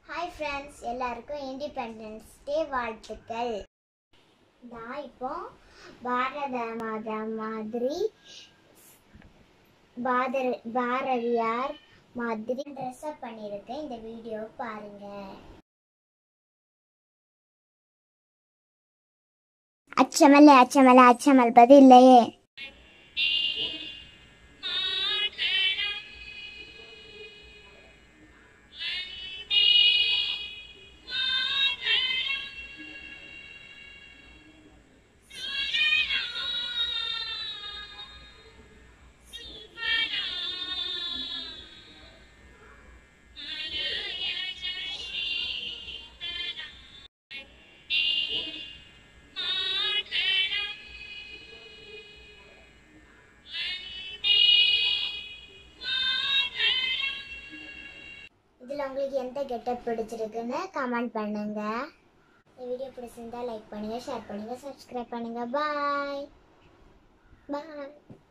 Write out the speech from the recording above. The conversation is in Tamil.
ஹாய் ஃப்ரெண்ட்ஸ் எல்லாருக்கும் இண்டிபெண்டன்ஸ் டே வாழ்த்துக்கள் நான் இப்போ பாரத மாதா மாதிரி பாரத பாரதியார் மாதிரி ட்ரெஸ் அப் பண்ணியிருக்கேன் இந்த வீடியோ பாருங்க அச்சமல்ல அச்சமல்ல அச்சமல் பதில் இல்லையே இதில் உங்களுக்கு எந்த கெட்டப் பிடிச்சிருக்குன்னு கமெண்ட் பண்ணுங்க இந்த வீடியோ பிடிச்சிருந்தா லைக் பண்ணுங்க ஷேர் பண்ணுங்க சப்ஸ்கிரைப் பண்ணுங்க பாய் பாய்